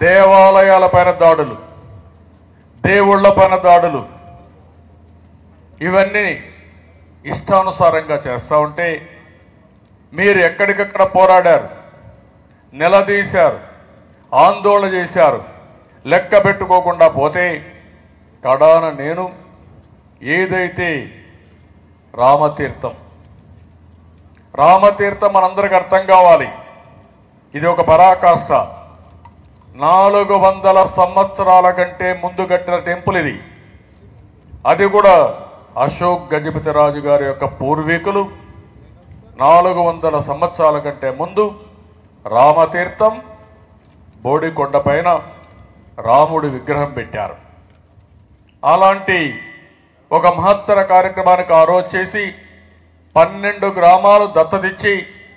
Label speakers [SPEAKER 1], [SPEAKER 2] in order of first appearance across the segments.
[SPEAKER 1] దేవాలయాల పైన దాడులు దేవుళ్ళ పైన దాడులు ఇవన్నీ ఇష్టానుసారంగా చేస్తూ ఉంటే మీరు ఎక్కడికక్కడ పోరాడారు నిలదీశారు ఆందోళన చేశారు లెక్క పెట్టుకోకుండా పోతే కడాన నేను ఏదైతే రామతీర్థం రామతీర్థం మనందరికి అర్థం కావాలి ఇది ఒక పరాకాష్ట నాలుగు వందల సంవత్సరాల కంటే ముందు కట్టిన టెంపుల్ ఇది అది కూడా అశోక్ గజపతి రాజు గారి యొక్క పూర్వీకులు నాలుగు వందల సంవత్సరాల కంటే ముందు రామతీర్థం బోడికొండ పైన రాముడి విగ్రహం పెట్టారు అలాంటి ఒక మహత్తర కార్యక్రమానికి ఆ రోజు చేసి పన్నెండు గ్రామాలు దత్తతిచ్చి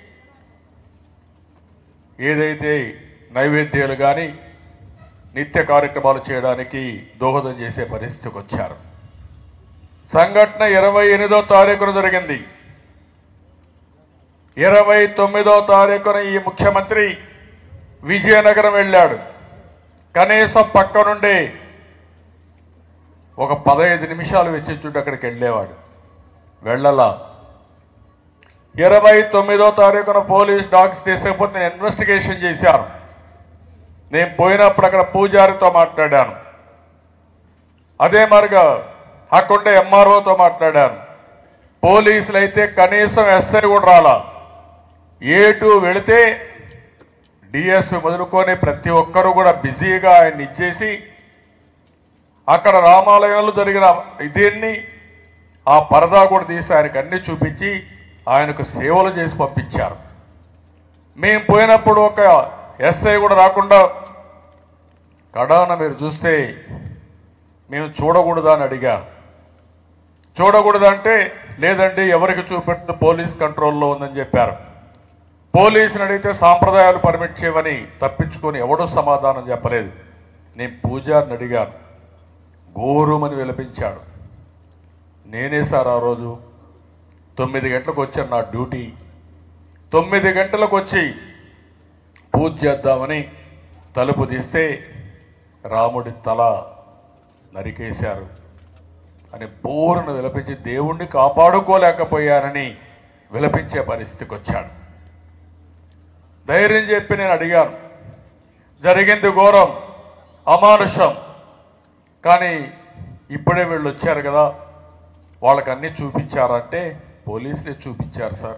[SPEAKER 1] ఏదైతే నైవేద్యాలు కానీ నిత్య కార్యక్రమాలు చేయడానికి దోహదం చేసే పరిస్థితికి వచ్చారు సంఘటన ఇరవై ఎనిమిదో తారీఖున జరిగింది ఇరవై తొమ్మిదో తారీఖున ఈ ముఖ్యమంత్రి విజయనగరం వెళ్ళాడు కనీసం పక్క నుండి ఒక పదహైదు నిమిషాలు వెచ్చించుంటే అక్కడికి వెళ్ళేవాడు వెళ్ళలా ఇరవై తొమ్మిదో తారీఖున పోలీస్ డాగ్స్ తీసుకపోతే నేను ఇన్వెస్టిగేషన్ చేశాను నేను పోయినప్పుడు అక్కడ పూజారితో మాట్లాడాను అదే మరిగా అక్కడుండే ఎంఆర్ఓతో మాట్లాడాను పోలీసులు అయితే కనీసం ఎస్ఐ కూడా రాలా ఏటు వెళితే డిఎస్పి మొదలుకొని ప్రతి ఒక్కరూ కూడా బిజీగా ఆయన ఇచ్చేసి అక్కడ రామాలయంలో జరిగిన దీన్ని ఆ పరదా కూడా తీసి ఆయనకు అన్ని చూపించి ఆయనకు సేవలు చేసి పంపించారు మేము పోయినప్పుడు ఒక ఎస్ఐ కూడా రాకుండా కడాన మీరు చూస్తే మేము చూడకూడదా అని అడిగా చూడకూడదంటే లేదండి ఎవరికి చూపెట్టిన పోలీస్ కంట్రోల్లో ఉందని చెప్పారు పోలీసుని అడిగితే సాంప్రదాయాలు పర్మిట్ చేయమని తప్పించుకొని ఎవడూ సమాధానం చెప్పలేదు నేను పూజారిని అడిగాను ఘోరుమని విలపించాడు నేనే సార్ ఆ రోజు తొమ్మిది గంటలకు వచ్చాను నా డ్యూటీ తొమ్మిది గంటలకు వచ్చి పూజ చేద్దామని తలుపు తీస్తే రాముడి తల నరికేశారు అని బోరును విలపించి దేవుణ్ణి కాపాడుకోలేకపోయానని విలపించే పరిస్థితికి వచ్చాడు ధైర్యం చెప్పి నేను అడిగాను జరిగింది ఘోరం అమానుషం కానీ ఇప్పుడే వీళ్ళు వచ్చారు కదా వాళ్ళకి అన్నీ చూపించారంటే పోలీసులే చూపించారు సార్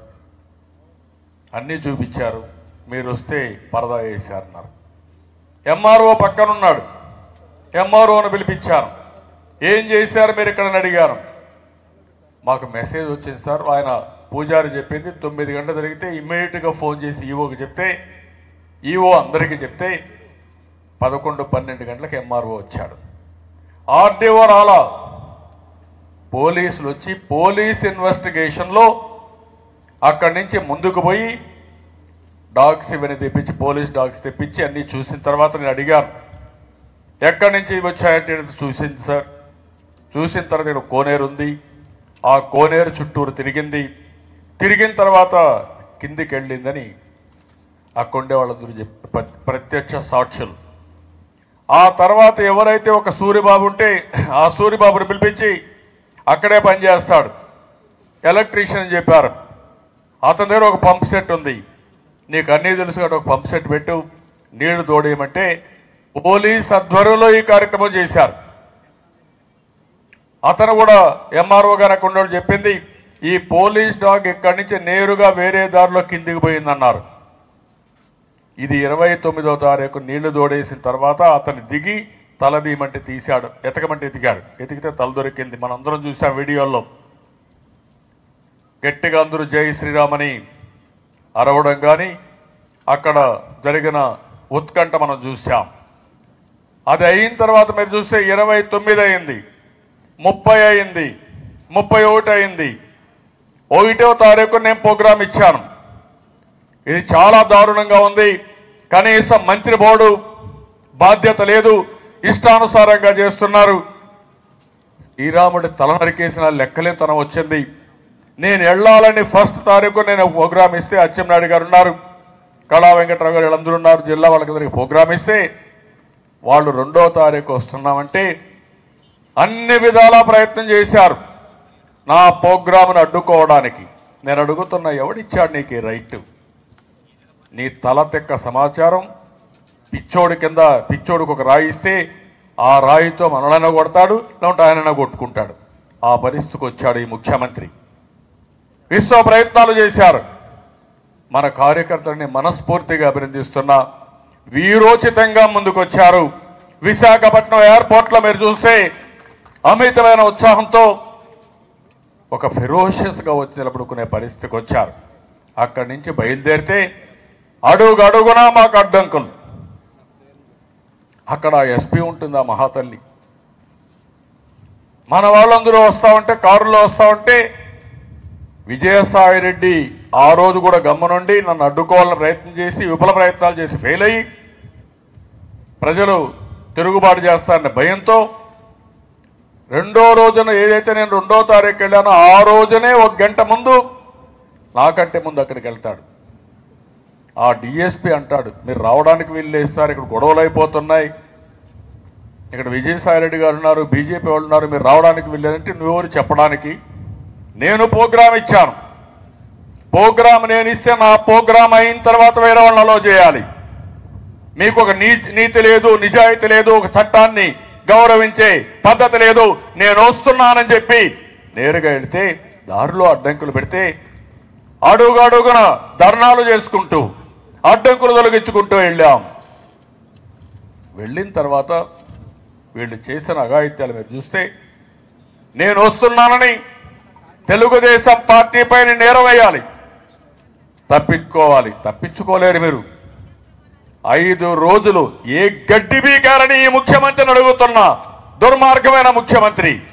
[SPEAKER 1] అన్నీ చూపించారు మీరు వస్తే పరదా వేశారన్నారు ఎంఆర్ఓ పక్కనున్నాడు ఎంఆర్ఓను పిలిపించాను ఏం చేశారు మీరు ఇక్కడ అని అడిగాను మాకు మెసేజ్ వచ్చింది సార్ ఆయన పూజారి చెప్పింది తొమ్మిది గంటలు జరిగితే ఇమ్మీడియట్గా ఫోన్ చేసి ఈవోకి చెప్తే ఈవో అందరికీ చెప్తే పదకొండు పన్నెండు గంటలకు ఎంఆర్ఓ వచ్చాడు ఆర్డీఓ రాలా పోలీసులు వచ్చి పోలీస్ ఇన్వెస్టిగేషన్లో అక్కడి నుంచి ముందుకు పోయి డాగ్స్ ఇవన్నీ తెప్పించి పోలీస్ డాగ్స్ తెప్పించి అన్నీ చూసిన తర్వాత నేను అడిగాను ఎక్కడి నుంచి ఇవి వచ్చాయంటే ఇది చూసింది సార్ చూసిన తర్వాత ఇక్కడ కోనేరు ఉంది ఆ కోనేరు చుట్టూరు తిరిగింది తిరిగిన తర్వాత కిందికి వెళ్ళిందని అక్కడుండే వాళ్ళందరూ చెప్పి ప్ర- ప్రత్యక్ష సాక్షులు ఆ తర్వాత ఎవరైతే ఒక సూర్యబాబు ఉంటే ఆ సూర్యబాబుని పిలిపించి అక్కడే పనిచేస్తాడు ఎలక్ట్రీషియన్ అని చెప్పారు అతని దగ్గర ఒక పంప్ సెట్ ఉంది నీకు అన్నీ తెలుసు కాబట్టి ఒక పంప్ సెట్ పెట్టు నీళ్లు తోడేయమంటే పోలీస్ ఆధ్వర్యంలో ఈ కార్యక్రమం చేశారు అతను కూడా ఎంఆర్ఓ గారు అక్కడ ఉన్నోడు చెప్పింది ఈ పోలీస్ డాగ్ ఇక్కడి నుంచి నేరుగా వేరే దారిలో కిందికి పోయిందన్నారు ఇది ఇరవై తొమ్మిదో తారీఖు నీళ్లు దోడేసిన తర్వాత అతను దిగి తల తీయమంటే తీశాడు ఎతకమంటే ఎతికాడు ఎతికితే తల దొరికింది మనందరం చూసాం వీడియోల్లో గట్టిగా అందరూ జై శ్రీరామని అరవడం కానీ అక్కడ జరిగిన ఉత్కంఠ మనం చూసాం అది అయిన తర్వాత మీరు చూస్తే ఇరవై తొమ్మిది అయింది ముప్పై అయింది ముప్పై ఒకటి అయింది ఒకటో తారీఖు నేను ప్రోగ్రాం ఇచ్చాను ఇది చాలా దారుణంగా ఉంది కనీసం మంత్రి బోర్డు బాధ్యత లేదు ఇష్టానుసారంగా చేస్తున్నారు శ్రీరాముడి తల నరికేసిన లెక్కలేతనం వచ్చింది నేను వెళ్ళాలని ఫస్ట్ తారీఖు నేను ఒక ప్రోగ్రామ్ ఇస్తే అచ్చెన్నాయుడు గారు ఉన్నారు కళా వెంకట్రావు గారు వీళ్ళందరూ ఉన్నారు జిల్లా వాళ్ళకి ప్రోగ్రామ్ ఇస్తే వాళ్ళు రెండో తారీఖు వస్తున్నామంటే అన్ని విధాలా ప్రయత్నం చేశారు నా ప్రోగ్రామ్ను అడ్డుకోవడానికి నేను అడుగుతున్నా ఎవడిచ్చాడు నీకు ఈ రైట్ నీ తల తెక్క సమాచారం పిచ్చోడి కింద పిచ్చోడికి ఒక రాయి ఇస్తే ఆ రాయితో మనలైనా కొడతాడు లేకుంటే ఆయనైనా కొట్టుకుంటాడు ఆ పరిస్థితికి వచ్చాడు ఈ ముఖ్యమంత్రి విశ్వ ప్రయత్నాలు చేశారు మన కార్యకర్తలని మనస్ఫూర్తిగా అభినందిస్తున్నా వీరోచితంగా ముందుకొచ్చారు విశాఖపట్నం ఎయిర్పోర్ట్లో మీరు చూస్తే అమితమైన ఉత్సాహంతో ఒక ఫెరోషియస్గా వచ్చి నిలబడుకునే పరిస్థితికి వచ్చారు అక్కడి నుంచి బయలుదేరితే అడుగు అడుగునా మాకు అడ్డంకులు అక్కడ ఎస్పీ ఉంటుంది ఆ మహాతల్లి మన వాళ్ళందరూ వస్తా ఉంటే కారులో వస్తా ఉంటే విజయసాయి రెడ్డి ఆ రోజు కూడా గమ్మనుండి నన్ను అడ్డుకోవాలని ప్రయత్నం చేసి విఫల ప్రయత్నాలు చేసి ఫెయిల్ అయ్యి ప్రజలు తిరుగుబాటు చేస్తారన్న భయంతో రెండో రోజున ఏదైతే నేను రెండో తారీఖు వెళ్ళానో ఆ రోజునే ఒక గంట ముందు నాకంటే ముందు అక్కడికి వెళ్తాడు ఆ డిఎస్పి అంటాడు మీరు రావడానికి వీళ్ళు సార్ ఇక్కడ గొడవలు అయిపోతున్నాయి ఇక్కడ విజయసాయి రెడ్డి గారు ఉన్నారు బీజేపీ వాళ్ళు ఉన్నారు మీరు రావడానికి వీళ్ళేదంటే నువ్వెవరు చెప్పడానికి నేను ప్రోగ్రామ్ ఇచ్చాను ప్రోగ్రామ్ నేను ఇస్తే నా ప్రోగ్రామ్ అయిన తర్వాత వేరే వాళ్ళని అలో చేయాలి మీకు ఒక నీ నీతి లేదు నిజాయితీ లేదు ఒక చట్టాన్ని గౌరవించే పద్ధతి లేదు నేను వస్తున్నానని చెప్పి నేరుగా వెళితే దారిలో అడ్డంకులు పెడితే అడుగు అడుగున ధర్నాలు చేసుకుంటూ అడ్డంకులు తొలగించుకుంటూ వెళ్ళాం వెళ్ళిన తర్వాత వీళ్ళు చేసిన అఘాయిత్యాలు మీరు చూస్తే నేను వస్తున్నానని తెలుగుదేశం పార్టీ పైన నేరం వేయాలి తప్పించుకోవాలి తప్పించుకోలేరు మీరు ఐదు రోజులు ఏ గడ్డి బీకారని ఈ ముఖ్యమంత్రిని అడుగుతున్నా దుర్మార్గమైన ముఖ్యమంత్రి